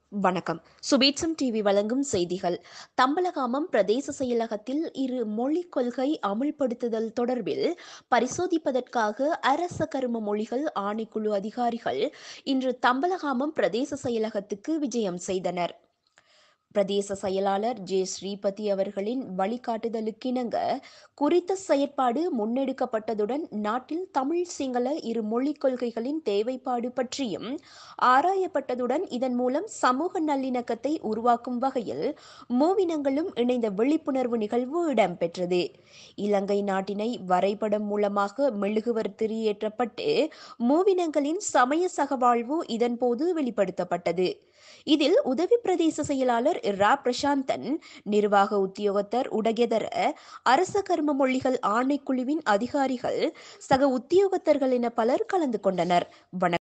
வணக்கம் சுபீட்சம் டிவி வழங்கும் செய்திகள் தம்பலகாமம் பிரதேச செயலகத்தில் இரு மொழிக் கொள்கை அமுல்படுத்துதல் தொடர்பில் பரிசோதிப்பதற்காக அரச கரும மொழிகள் ஆணைக்குழு அதிகாரிகள் இன்று தம்பலகாமம் பிரதேச செயலகத்துக்கு விஜயம் செய்தனர் பிரதேச செயலாளர் ஜே ஸ்ரீபதி அவர்களின் வழிகாட்டுதலுக்கிணங்க குறித்த செயற்பாடு முன்னெடுக்கப்பட்டதுடன் நாட்டில் தமிழ் சிங்கள இரு மொழிக் கொள்கைகளின் தேவைப்பாடு பற்றியும் ஆராயப்பட்டதுடன் இதன் மூலம் சமூக நல்லிணக்கத்தை உருவாக்கும் வகையில் மூவினங்களும் இணைந்த விழிப்புணர்வு நிகழ்வு இடம்பெற்றது இலங்கை நாட்டினை வரைபடம் மூலமாக மெழுகுவர் திரியேற்றப்பட்டு மூவினங்களின் சமய சகவாழ்வு இதன்போது வெளிப்படுத்தப்பட்டது இதில் உதவி பிரதேச செயலாளர் ரா பிரசாந்தன் நிர்வாக உத்தியோகத்தர் உடகெதர அரச கர்ம மொழிகள் ஆணைக்குழுவின் அதிகாரிகள் சக உத்தியோகத்தர்கள் என பலர் கலந்து கொண்டனர் வணக்கம்